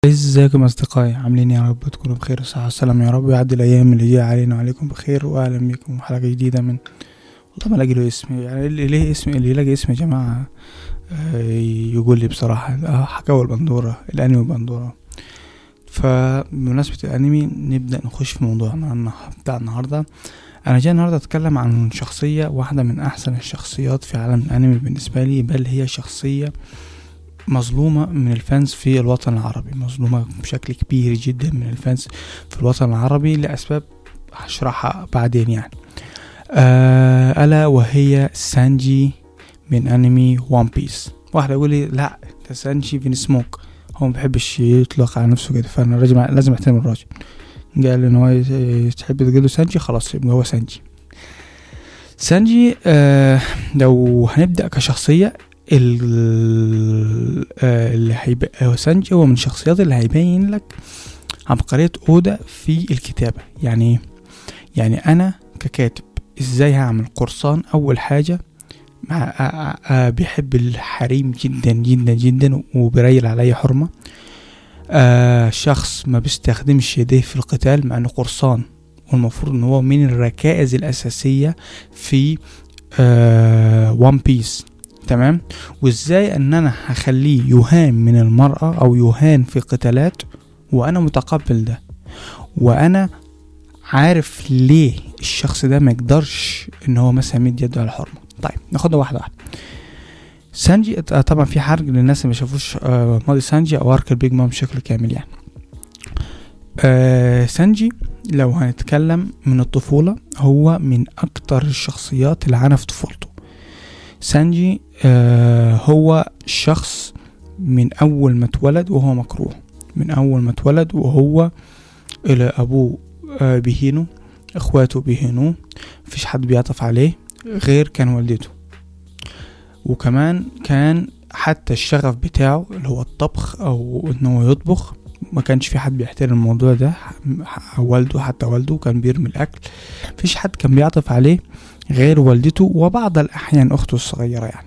ازيكم اصدقائي عاملين إيه يا رب تكونوا بخير وصحة وسلام يا رب ويعدي الايام اللي جايه علينا وعليكم بخير واهلا بكم حلقه جديده من والله ما الاقي له اسم يعني اللي ليه اسم اللي يلاقي اسم يا جماعه آه، يقول لي بصراحه اه حكاوي البندوره الانمي بندوره فبمناسبة الانمي نبدأ نخش في موضوعنا النه- بتاع النهاردة انا جاي النهاردة اتكلم عن شخصية واحدة من احسن الشخصيات في عالم الانمي بالنسبة لي بل هي شخصية مظلومة من الفانز في الوطن العربي مظلومة بشكل كبير جدا من الفانز في الوطن العربي لأسباب هشرحها بعدين يعني آه ألا وهي سانجي من أنمي ون بيس واحد يقول لي لا ده سانجي فين سموك هو ما بيحبش يطلق على نفسه كده فأنا لازم لازم أحترم الراجل قال إن هو ي- تحب تقول له سانجي خلاص يبقى هو سانجي سانجي آه لو هنبدأ كشخصية ال- آه، اللي هيبقى هو سانجي هو من الشخصيات اللي هيبين لك عبقرية أودا في الكتابة يعني إيه؟ يعني أنا ككاتب إزاي هعمل قرصان أول حاجة مع آه، آه، آه، بيحب الحريم جدا جدا جدا وبيريل عليا حرمة آه شخص ما بيستخدمش يديه في القتال مع انه قرصان والمفروض ان هو من الركائز الاساسية في آه ون بيس تمام وازاي ان انا هخليه يهان من المرأة او يهان في قتالات وانا متقبل ده وانا عارف ليه الشخص ده ما يقدرش ان هو مثلا يمد يده على الحرمة طيب ناخدها واحدة واحدة سانجي آه، طبعا في حرج للناس اللي ما شافوش آه، ماضي سانجي او ارك البيج مام بشكل كامل يعني آه سانجي لو هنتكلم من الطفولة هو من أكتر الشخصيات اللي عانى في طفولته سانجي آه هو شخص من أول ما اتولد وهو مكروه من أول ما اتولد وهو إلى أبوه آه بيهينه إخواته بيهينوه مفيش حد بيعطف عليه غير كان والدته وكمان كان حتى الشغف بتاعه اللي هو الطبخ أو إنه يطبخ ما كانش في حد بيحترم الموضوع ده ح- والده حتى والده كان بيرمي الأكل مفيش حد كان بيعطف عليه غير والدته وبعض الأحيان أخته الصغيرة يعني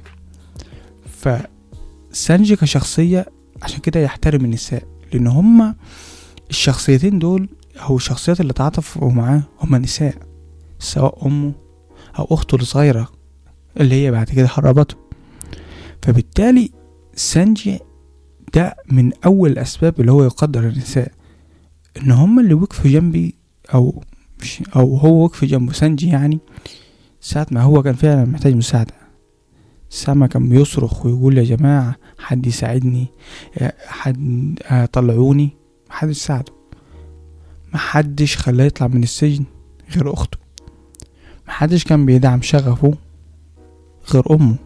فسانجي كشخصية عشان كده يحترم النساء لأن هما الشخصيتين دول أو الشخصيات اللي تعاطفوا معاه هما نساء سواء أمه أو أخته الصغيرة اللي هي بعد كده هربته فبالتالي سانجي ده من أول الأسباب اللي هو يقدر النساء إن هما اللي وقفوا جنبي أو مش أو هو وقف جنبه سانجي يعني ساعة ما هو كان فعلا محتاج مساعدة ساعة ما كان بيصرخ ويقول يا جماعة حد يساعدني يا حد آه، طلعوني محدش ساعده محدش خلاه يطلع من السجن غير أخته محدش كان بيدعم شغفه غير أمه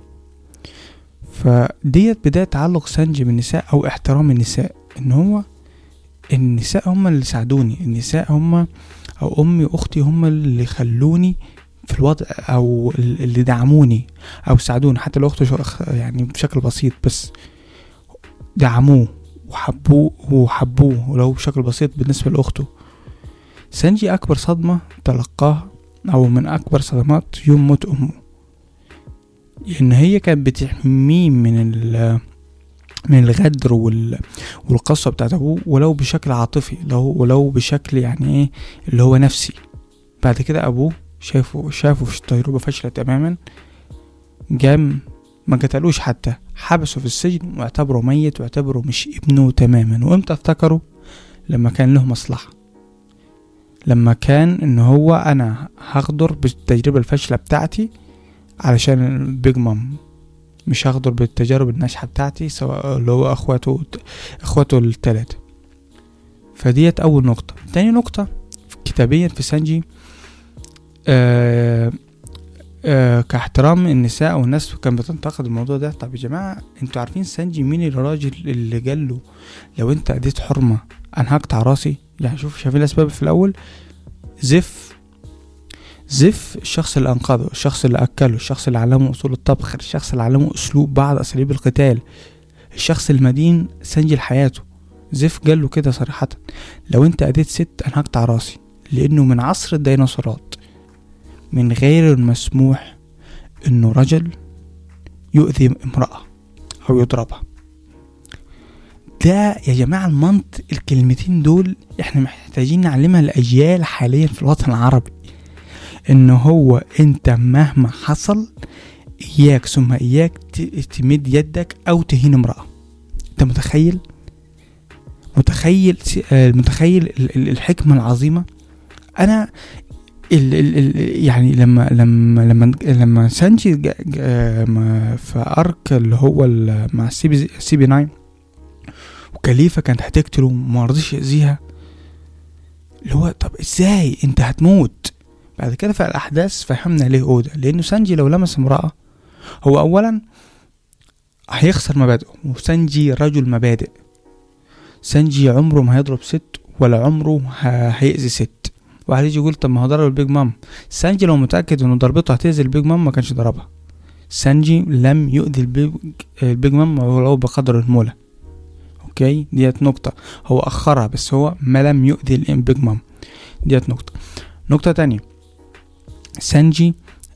فديت بداية تعلق سانجي بالنساء أو احترام النساء إن هو النساء هم اللي ساعدوني النساء هم أو أمي وأختي هم اللي خلوني في الوضع أو اللي دعموني أو ساعدوني حتى لو أخته شو- يعني بشكل بسيط بس دعموه وحبوه وحبوه ولو بشكل بسيط بالنسبة لأخته سانجي أكبر صدمة تلقاها أو من أكبر صدمات يوم موت أمه إن هي كانت بتحميه من ال من الغدر وال والقسوة بتاعت أبوه ولو بشكل عاطفي لو ولو بشكل يعني إيه اللي هو نفسي بعد كده أبوه شافه شافه في تجربة فاشلة تماما جام ما قتلوش حتى حبسه في السجن واعتبره ميت واعتبره مش ابنه تماما وامتى افتكروا لما كان له مصلحة لما كان ان هو انا هغدر بالتجربة الفاشلة بتاعتي علشان البيج مام مش هغدر بالتجارب الناجحة بتاعتي سواء اللي هو اخواته اخواته التلاتة فديت اول نقطة تاني نقطة كتابيا في سانجي آه آه كاحترام النساء او الناس كان بتنتقد الموضوع ده طب يا جماعة انتوا عارفين سانجي مين الراجل اللي قال له لو انت اديت حرمة انا هقطع راسي يعني شوف شايفين الاسباب في الاول زف زف الشخص اللي انقذه الشخص اللي اكله الشخص اللي علمه اصول الطبخ الشخص اللي علمه اسلوب بعض اساليب القتال الشخص المدين سجل حياته زف قال له كده صريحة لو انت اديت ست انا هقطع راسي لانه من عصر الديناصورات من غير المسموح انه رجل يؤذي امرأة او يضربها ده يا جماعة المنطق الكلمتين دول احنا محتاجين نعلمها لأجيال حاليا في الوطن العربي ان هو انت مهما حصل اياك ثم اياك ت- تمد يدك او تهين امرأة انت متخيل متخيل س- آه، متخيل ال- ال- الحكمة العظيمة انا ال ال ال يعني لما لما لما لما سانجي جا- جا- ما- في ارك اللي هو ال- مع السي بي سي بي 9 وكليفة كانت هتقتله وما رضيش يأذيها اللي هو طب ازاي انت هتموت بعد كده في الأحداث فهمنا ليه أودا لأنه سانجي لو لمس امرأة هو أولا هيخسر مبادئه وسانجي رجل مبادئ سانجي عمره ما هيضرب ست ولا عمره ه- هيأذي ست واحد يجي يقول طب ما هو ضرب البيج مام سانجي لو متأكد انه ضربته هتأذي البيج مام ما كانش ضربها سانجي لم يؤذي البيج, البيج مام ولو بقدر المولى اوكي ديت نقطة هو أخرها بس هو ما لم يؤذي البيج مام ديت نقطة نقطة تانية سانجي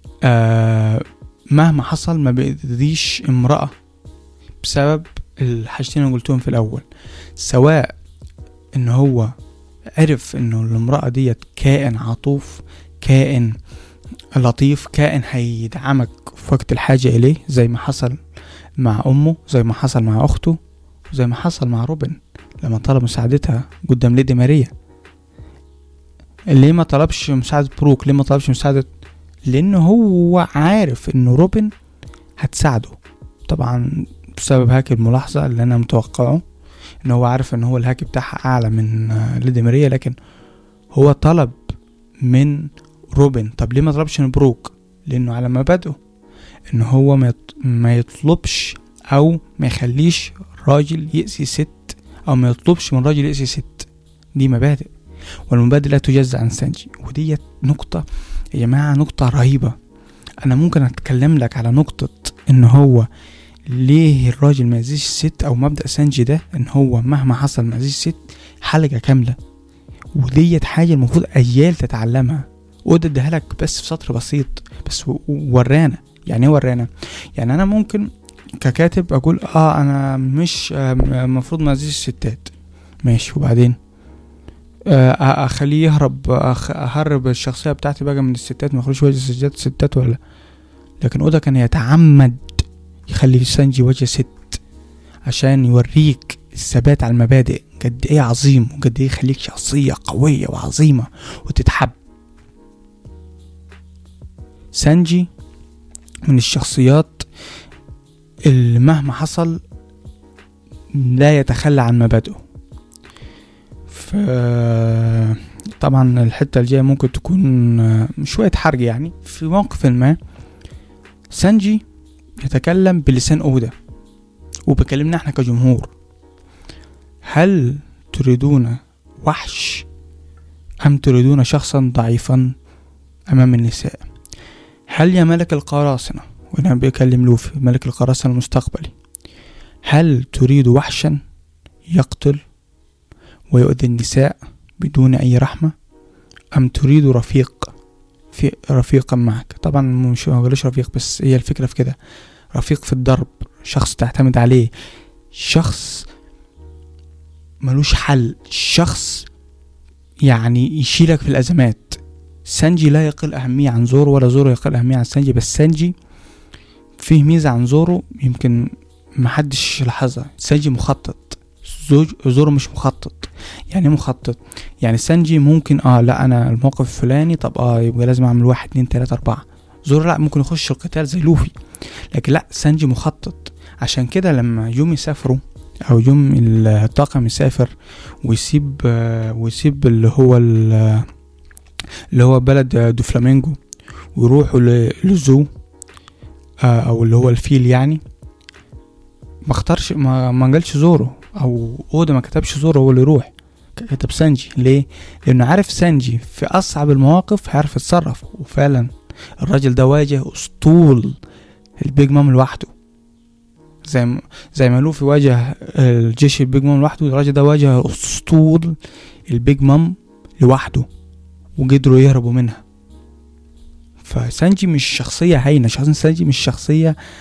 آه مهما حصل ما بيأذيش امرأة بسبب الحاجتين اللي قلتهم في الأول سواء إن هو عرف إنه المرأة ديت كائن عطوف كائن لطيف كائن هيدعمك في وقت الحاجة إليه زي ما حصل مع أمه زي ما حصل مع أخته زي ما حصل مع روبن لما طلب مساعدتها قدام ليدي ماريا ليه ما طلبش مساعدة بروك ليه ما طلبش مساعدة لأنه هو عارف إنه روبن هتساعده طبعا بسبب هاك الملاحظة اللي أنا متوقعه إن هو عارف إن هو الهاك بتاعها أعلى من آه، ليدي ماريا لكن هو طلب من روبن طب ليه ما طلبش من بروك لأنه على مبادئه إن هو ما يط- ما يطلبش أو ما يخليش راجل يأذي ست أو ما يطلبش من راجل يأذي ست دي مبادئ والمبادئ لا تجزأ عن سانجي وديت نقطة يا جماعة نقطة رهيبة أنا ممكن أتكلم لك على نقطة إن هو ليه الراجل ما يأذيش الست أو مبدأ سانجي ده إن هو مهما حصل ما يأذيش الست حلقة كاملة وديت حاجة المفروض أجيال تتعلمها وده اديها لك بس في سطر بسيط بس و- ورانا يعني ايه ورانا يعني انا ممكن ككاتب اقول اه انا مش آه، المفروض ما اذيش الستات ماشي وبعدين آه، اخليه يهرب أخ- اهرب الشخصيه بتاعتي بقى من الستات ما اخليش وجه الستات ستات ولا لكن اودا كان يتعمد يخلي سانجي وجه ست عشان يوريك الثبات على المبادئ قد ايه عظيم وقد ايه يخليك شخصيه قويه وعظيمه وتتحب سانجي من الشخصيات اللي مهما حصل لا يتخلى عن مبادئه ف طبعا الحته الجايه ممكن تكون شويه حرج يعني في موقف ما سانجي يتكلم بلسان اودا وبيكلمنا احنا كجمهور هل تريدون وحش ام تريدون شخصا ضعيفا امام النساء هل يا ملك القراصنة وهنا بيكلم لوفي ملك القراصنة المستقبلي هل تريد وحشا يقتل ويؤذي النساء بدون أي رحمة أم تريد رفيق في رفيقا معك طبعا مش ما بقولش رفيق بس هي الفكرة في كده رفيق في الضرب شخص تعتمد عليه شخص ملوش حل شخص يعني يشيلك في الأزمات سانجي لا يقل أهمية عن زورو ولا زورو يقل أهمية عن سانجي بس سانجي فيه ميزة عن زورو يمكن محدش لاحظها سانجي مخطط زوج زورو مش مخطط يعني إيه مخطط يعني سانجي ممكن اه لا انا الموقف الفلاني طب اه يبقى لازم اعمل واحد اتنين تلاتة اربعة زورو لا ممكن يخش القتال زي لوفي لكن لا سانجي مخطط عشان كده لما يوم يسافروا او يوم الطاقم يسافر ويسيب آه ويسيب اللي هو ال- اللي هو بلد دوفلامينجو ويروحوا ل- للزو آه، او اللي هو الفيل يعني ما اختارش ما ما قالش زورو او اودا ما كتبش زورو هو اللي يروح كتب سانجي ليه لانه عارف سانجي في اصعب المواقف هيعرف يتصرف وفعلا الراجل ده واجه اسطول البيج مام لوحده زي ما زي ما لوفي واجه الجيش البيج مام لوحده الراجل ده واجه اسطول البيج مام لوحده وقدروا يهربوا منها فسانجي مش شخصية هاينة شخصية سانجي مش شخصية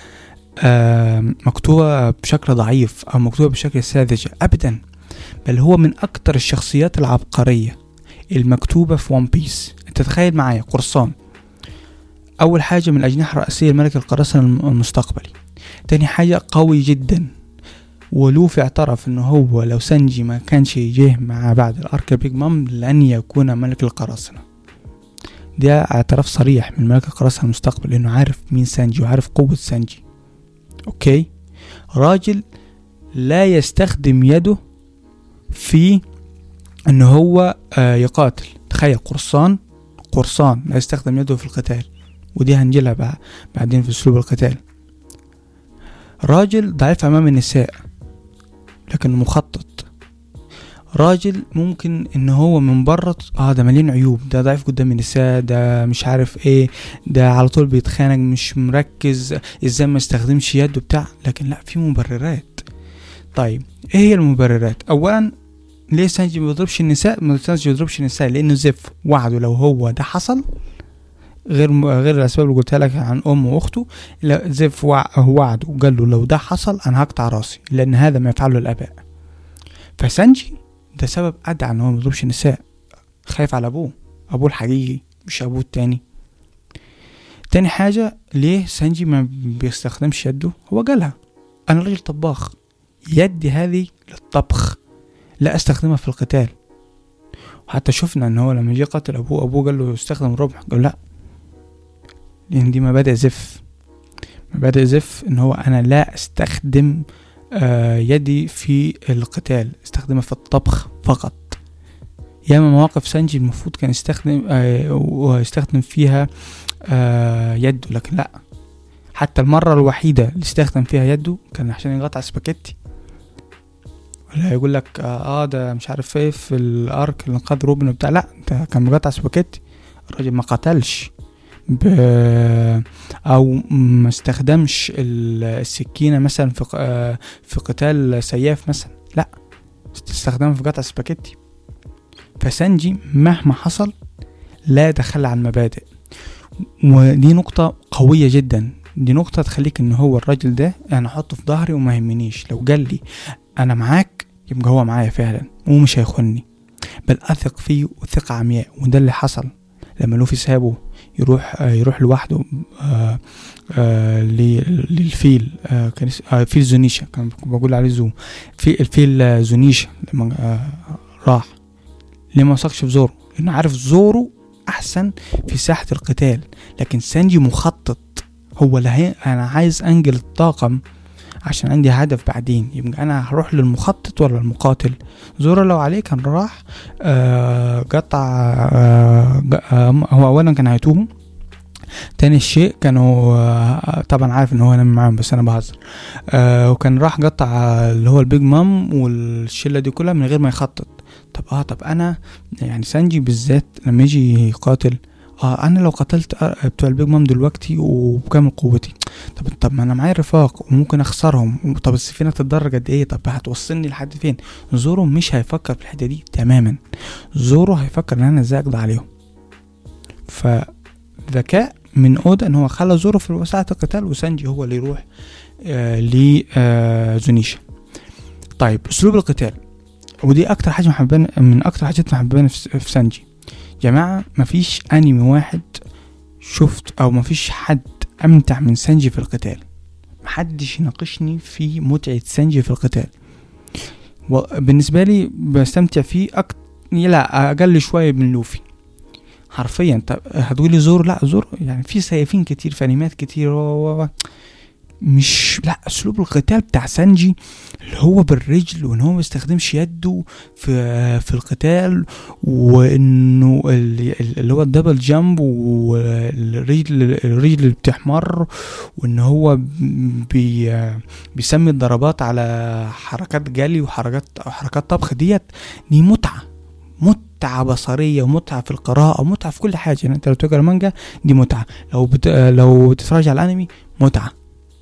مكتوبة بشكل ضعيف أو مكتوبة بشكل ساذج أبدا بل هو من أكتر الشخصيات العبقرية المكتوبة في ون بيس أنت تخيل معايا قرصان أول حاجة من الأجنحة الرئيسية الملك القراصنة المستقبلي تاني حاجة قوي جدا ولوفي اعترف انه هو لو سانجي ما كانش جه مع بعد الارك بيج مام لن يكون ملك القراصنة ده اعتراف صريح من ملك القراصنة المستقبل انه عارف مين سانجي وعارف قوة سانجي اوكي راجل لا يستخدم يده في انه هو آه يقاتل تخيل قرصان قرصان لا يستخدم يده في القتال ودي هنجيلها بعدين في اسلوب القتال راجل ضعيف امام النساء لكنه مخطط راجل ممكن ان هو من بره اه ده مليان عيوب ده ضعيف قدام النساء ده مش عارف ايه ده على طول بيتخانق مش مركز ازاي ما استخدمش يده بتاع لكن لا في مبررات طيب ايه هي المبررات اولا ليه سانجي ما بيضربش النساء سانجي ما بيضربش النساء لانه زف وعده لو هو ده حصل غير غير الاسباب اللي قلتها لك عن امه واخته زف وعد وقال له لو ده حصل انا هقطع راسي لان هذا ما يفعله الاباء فسانجي ده سبب ادعى ان هو ما يضربش النساء خايف على ابوه ابوه الحقيقي مش ابوه التاني تاني حاجة ليه سانجي ما بيستخدمش يده هو قالها انا راجل طباخ يدي هذه للطبخ لا استخدمها في القتال وحتى شفنا ان هو لما جه قتل ابوه ابوه قال له استخدم الرمح قال لا لان دي مبادئ زف مبادئ زف ان هو انا لا استخدم آه يدي في القتال استخدمها في الطبخ فقط ياما مواقف سانجي المفروض كان يستخدم آه ويستخدم فيها آه يده لكن لا حتى المرة الوحيدة اللي استخدم فيها يده كان عشان يقطع سباكيتي ولا يقول لك اه ده مش عارف ايه في الارك اللي انقذ روبن بتاع لا ده كان مقطع سباكيتي الراجل ما قتلش ب او ما استخدمش السكينه مثلا في في قتال سياف مثلا لا استخدمها في قطع سباكيتي فسانجي مهما حصل لا يتخلى عن مبادئ ودي نقطة قوية جدا دي نقطة تخليك ان هو الراجل ده انا احطه في ظهري وما يهمنيش لو قال لي انا معاك يبقى هو معايا فعلا ومش هيخوني بل اثق فيه وثقة عمياء وده اللي حصل لما لوفي سابه يروح يروح لوحده آآ آآ للفيل كان فيل زونيشا كان بقول عليه زو في الفيل زونيشا لما راح ليه ما وثقش في زورو لانه عارف زورو احسن في ساحه القتال لكن سانجي مخطط هو لا انا عايز انجل الطاقم عشان عندي هدف بعدين يبقى انا هروح للمخطط ولا المقاتل زورا لو عليه كان راح آه قطع آه هو اولا كان هيتوهم تاني شيء كانوا آه طبعا عارف ان هو انا معاهم بس انا بهزر آه وكان راح قطع اللي هو البيج مام والشله دي كلها من غير ما يخطط طب اه طب انا يعني سانجي بالذات لما يجي يقاتل اه انا لو قتلت بتوع البيج مام دلوقتي وبكامل قوتي طب طب ما انا معايا رفاق وممكن اخسرهم طب السفينه تتدرج قد ايه طب هتوصلني لحد فين زورو مش هيفكر في الحته دي تماما زورو هيفكر ان انا ازاي اقضي عليهم فذكاء من اودا ان هو خلى زورو في وساعة القتال وسانجي هو اللي يروح آه لزونيشا طيب اسلوب القتال ودي اكتر حاجه محبباني من اكتر حاجات محبباني في سانجي جماعة مفيش انمي واحد شفت او مفيش حد امتع من سانجي في القتال محدش يناقشني في متعة سانجي في القتال بالنسبة لي بستمتع فيه أكتر لا أقل شوية من لوفي حرفيا طب هتقولي زور لا زور يعني في سيافين كتير في انميات كتير و... مش لا اسلوب القتال بتاع سانجي اللي هو بالرجل وان هو ما يستخدمش يده في في القتال وانه اللي هو الدبل جامب والرجل الرجل اللي بتحمر وان هو بي بيسمي الضربات على حركات جلي وحركات حركات طبخ ديت دي متعه متعة بصرية ومتعة في القراءة ومتعة في كل حاجة يعني انت لو تقرا مانجا دي متعة لو بت... لو بتتفرج على الانمي متعة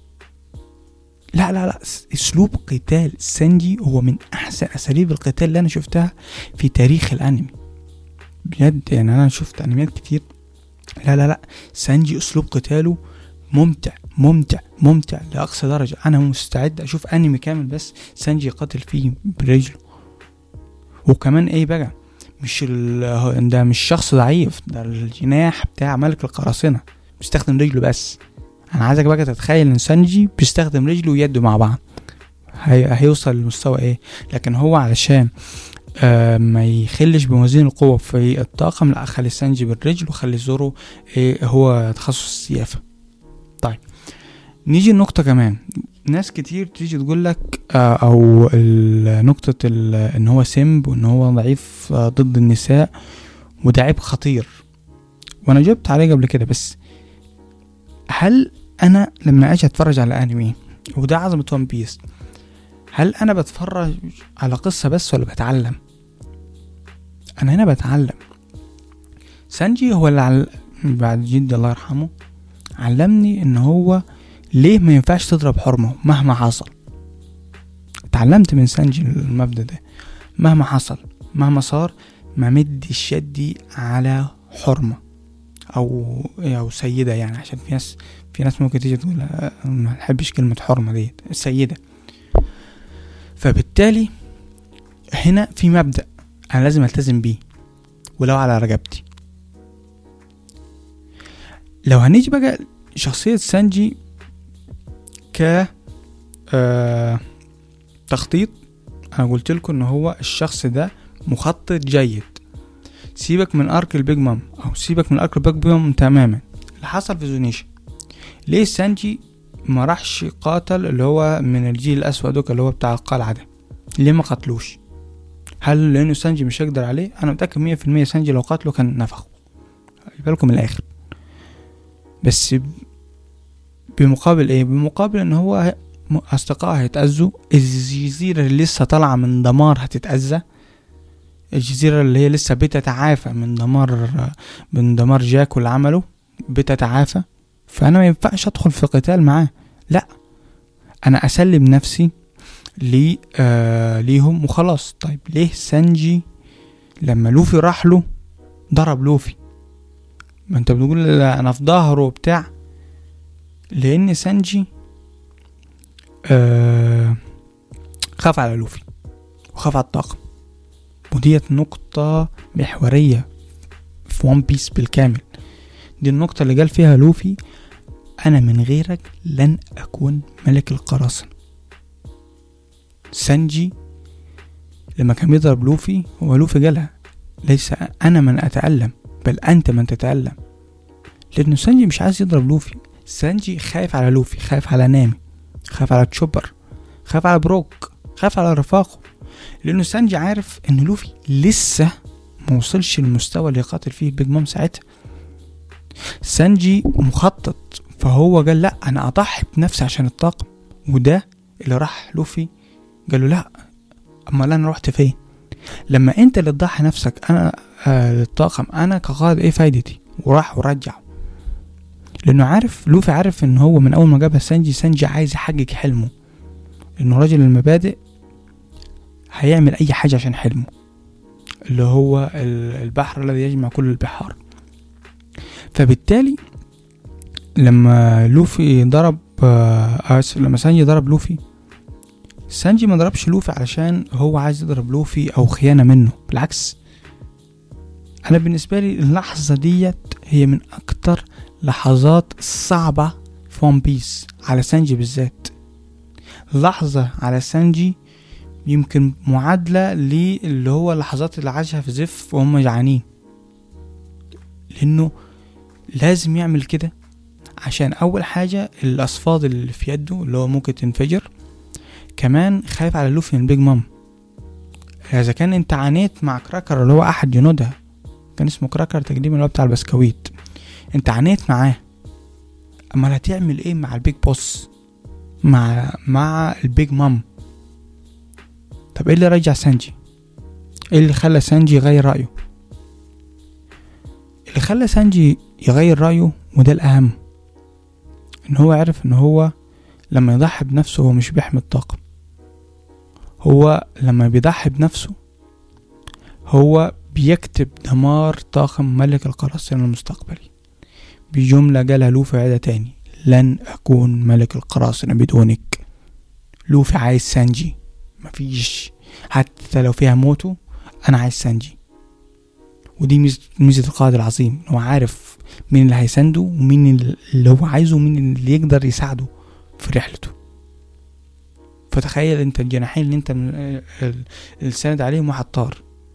لا لا لا اسلوب قتال سانجي هو من احسن اساليب القتال اللي انا شفتها في تاريخ الانمي بجد يعني انا شفت انميات كتير لا لا لا سانجي اسلوب قتاله ممتع ممتع ممتع لاقصى درجه انا مستعد اشوف انمي كامل بس سانجي قاتل فيه برجله وكمان ايه بقى مش ال... ده مش شخص ضعيف ده الجناح بتاع ملك القراصنة بيستخدم رجله بس انا عايزك بقى تتخيل ان سانجي بيستخدم رجله ويده مع بعض هي... هيوصل لمستوى ايه لكن هو علشان آه ما يخلش بموازين القوة في الطاقم لا خلي سانجي بالرجل وخلي زورو إيه هو تخصص السيافة طيب نيجي النقطة كمان ناس كتير تيجي تقول لك آه او نقطة ان هو سمب وان هو ضعيف آه ضد النساء وده عيب خطير وانا جبت عليه قبل كده بس هل انا لما اجي اتفرج على انمي وده عظمة ون بيس هل انا بتفرج على قصة بس ولا بتعلم انا هنا بتعلم سانجي هو اللي عل... بعد جدي الله يرحمه علمني ان هو ليه ما ينفعش تضرب حرمة مهما حصل اتعلمت من سانجي المبدأ ده مهما حصل مهما صار ما مدش يدي على حرمة او او سيدة يعني عشان في ناس في ناس ممكن تيجي تقول ما نحبش كلمة حرمة ديت السيدة فبالتالي هنا في مبدأ انا لازم التزم بيه ولو على رقبتي لو هنيجي بقى شخصية سانجي ك آه تخطيط انا قلت لكم ان هو الشخص ده مخطط جيد سيبك من ارك البيج مام او سيبك من ارك البيج مام تماما اللي حصل في زونيشن ليه سانجي ما راحش قاتل اللي هو من الجيل الاسود اللي هو بتاع القلعه ده ليه ما قتلوش هل لانه سانجي مش هيقدر عليه انا متاكد مية في المية سانجي لو قتله كان نفخه بالكم من الاخر بس بمقابل ايه بمقابل ان هو اصدقائه هيتأذوا الجزيرة اللي لسه طالعة من دمار هتتأذى الجزيرة اللي هي لسه بتتعافى من دمار من دمار جاك واللي عمله بتتعافى فأنا ما ينفعش أدخل في قتال معاه لأ أنا أسلم نفسي لي آه ليهم وخلاص طيب ليه سانجي لما لوفي راح له ضرب لوفي ما انت بتقول انا في ظهره وبتاع لان سانجي آه خاف على لوفي وخاف على الطاقم وديت نقطة محورية في ون بيس بالكامل دي النقطة اللي قال فيها لوفي أنا من غيرك لن أكون ملك القراصنة سانجي لما كان بيضرب لوفي هو لوفي قالها ليس أنا من أتألم بل أنت من تتألم لأنه سانجي مش عايز يضرب لوفي سانجي خايف على لوفي خايف على نامي خايف على تشوبر خايف على بروك خايف على رفاقه لأنه سانجي عارف إن لوفي لسه موصلش للمستوى اللي يقاتل فيه بيج مام ساعتها سانجي مخطط فهو قال لا أنا أضحي بنفسي عشان الطاقم وده اللي راح لوفي قال له لا أمال أنا رحت فين لما أنت اللي تضحي نفسك أنا آه للطاقم أنا كقائد إيه فايدتي وراح ورجع لأنه عارف لوفي عارف إن هو من أول ما جابها سانجي سانجي عايز يحقق حلمه إنه راجل المبادئ هيعمل أي حاجة عشان حلمه اللي هو البحر الذي يجمع كل البحار فبالتالي لما لوفي ضرب آه لما سانجي ضرب لوفي سانجي ما ضربش لوفي علشان هو عايز يضرب لوفي او خيانه منه بالعكس انا بالنسبه لي اللحظه ديت هي من اكتر لحظات صعبه في ون بيس على سانجي بالذات لحظه على سانجي يمكن معادلة للي هو اللحظات اللي عاشها في زف وهم جعانين لأنه لازم يعمل كده عشان أول حاجة الأصفاد اللي في يده اللي هو ممكن تنفجر كمان خايف على لوفي من بيج مام إذا كان أنت عانيت مع كراكر اللي هو أحد جنودها كان اسمه كراكر تقريبا اللي هو بتاع البسكويت أنت عانيت معاه أما هتعمل إيه مع البيج بوس مع مع البيج مام طب ايه اللي رجع سانجي ايه اللي خلى سانجي يغير رأيه اللي خلى سانجي يغير رأيه وده الأهم إن هو عرف إن هو لما يضحي بنفسه هو مش بيحمي الطاقم هو لما بيضحي بنفسه هو بيكتب دمار طاقم ملك القراصنة المستقبلي بجملة جالها لوفي عادة تاني لن أكون ملك القراصنة بدونك لوفي عايز سانجي مفيش حتى لو فيها موتو أنا عايز سانجي ودي ميزة ميزة القائد العظيم هو عارف مين اللي هيسانده ومين اللي هو عايزه ومين اللي يقدر يساعده في رحلته فتخيل انت الجناحين اللي انت السند عليهم واحد طار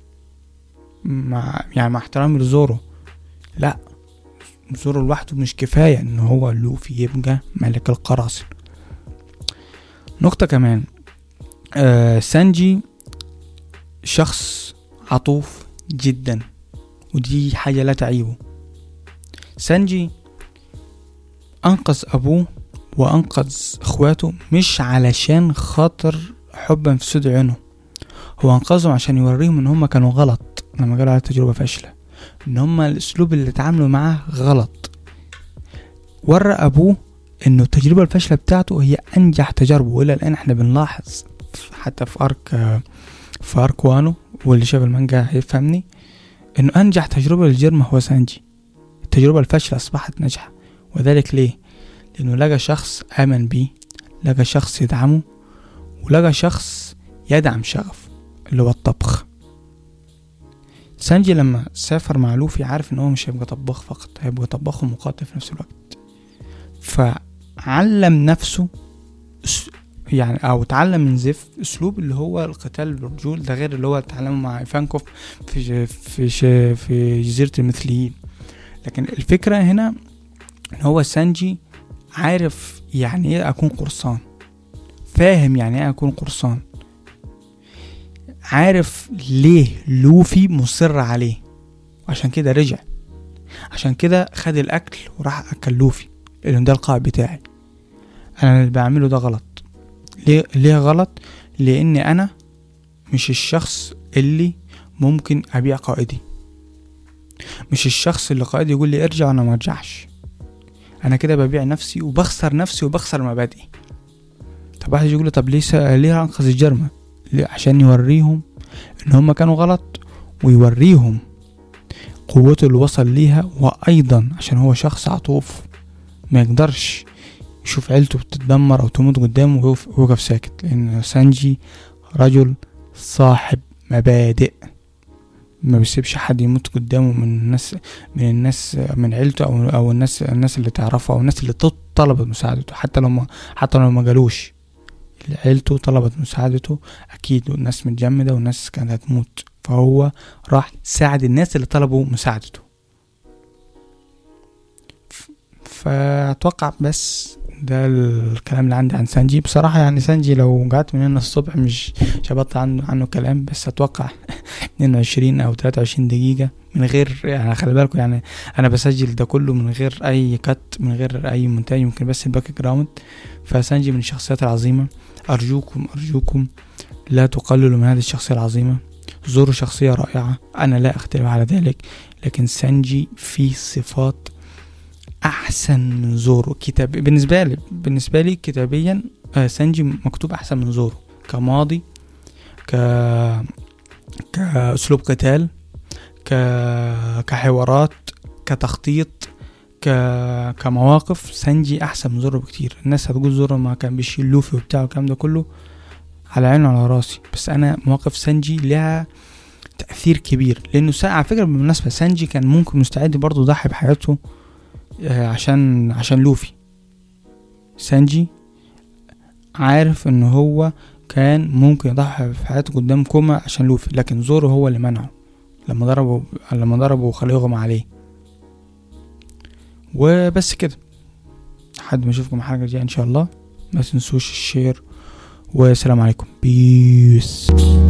مع يعني مع احترامي لزورو لا زورو لوحده مش كفاية ان هو لوفي يبقى ملك القراصنة نقطة كمان آه سانجي شخص عطوف جدا ودي حاجة لا تعيبه سانجي أنقذ أبوه وأنقذ إخواته مش علشان خاطر حبا في سود عينه هو أنقذهم عشان يوريهم إن هما كانوا غلط لما قالوا على تجربة فاشلة إن هما الأسلوب اللي اتعاملوا معاه غلط ورى أبوه إنه التجربة الفاشلة بتاعته هي أنجح تجاربه وإلى الآن إحنا بنلاحظ حتى في أرك في أرك وانو واللي شاف المانجا هيفهمني إنه أنجح تجربة للجرمة هو سانجي التجربة الفاشلة أصبحت ناجحة وذلك ليه؟ لأنه لقى شخص آمن بيه لقى شخص يدعمه ولقى شخص يدعم شغف اللي هو الطبخ سانجي لما سافر مع لوفي عارف ان هو مش هيبقى طباخ فقط هيبقى طباخ ومقاتل في نفس الوقت فعلم نفسه يعني او اتعلم من زيف اسلوب اللي هو القتال بالرجول ده غير اللي هو اتعلمه مع ايفانكوف في في في جزيره المثليين لكن الفكره هنا ان هو سانجي عارف يعني ايه اكون قرصان فاهم يعني ايه اكون قرصان عارف ليه لوفي مصر عليه وعشان كده رجع عشان كده خد الاكل وراح اكل لوفي لان ده القائد بتاعي انا اللي بعمله ده غلط ليه ليه غلط لان انا مش الشخص اللي ممكن ابيع قائدي مش الشخص اللي قائدي يقول لي ارجع وانا ما ارجعش انا كده ببيع نفسي وبخسر نفسي وبخسر مبادئي طب واحد يقول طب ليه ليه انقذ الجرمة ليه عشان يوريهم ان هم كانوا غلط ويوريهم قوته اللي وصل ليها وايضا عشان هو شخص عطوف ما يقدرش يشوف عيلته بتتدمر او تموت قدامه ويوقف ساكت لان سانجي رجل صاحب مبادئ ما بيسيبش حد يموت قدامه من الناس من الناس من عيلته او او الناس الناس اللي تعرفه او الناس اللي طلبت مساعدته حتى لو ما حتى لو ما جالوش عيلته طلبت مساعدته اكيد والناس متجمده والناس كانت هتموت فهو راح ساعد الناس اللي طلبوا مساعدته فاتوقع بس ده الكلام اللي عندي عن سانجي بصراحة يعني سانجي لو قعدت من هنا الصبح مش شبطت عنه, عنه كلام بس اتوقع اتنين وعشرين او تلاتة وعشرين دقيقة من غير يعني خلي بالكم يعني انا بسجل ده كله من غير اي كت من غير اي مونتاج يمكن بس الباك جراوند فسانجي من الشخصيات العظيمة ارجوكم ارجوكم لا تقللوا من هذه الشخصية العظيمة زورو شخصية رائعة أنا لا أختلف على ذلك لكن سانجي فيه صفات احسن من زورو كتاب بالنسبه لي بالنسبه لي كتابيا آه سانجي مكتوب احسن من زورو كماضي ك كاسلوب قتال ك كحوارات كتخطيط ك... كمواقف سانجي احسن من زورو بكتير الناس هتقول زورو ما كان بيشيل لوفي وبتاع والكلام ده كله على عيني وعلى راسي بس انا مواقف سانجي لها تأثير كبير لأنه على فكرة بالمناسبة سانجي كان ممكن مستعد برضه يضحي بحياته آه، عشان عشان لوفي سانجي عارف ان هو كان ممكن يضحي في حياته قدام كوما عشان لوفي لكن زورو هو اللي منعه لما ضربه لما ضربه وخليه يغمى عليه وبس كده لحد ما اشوفكم حاجه جايه ان شاء الله ما تنسوش الشير والسلام عليكم بيس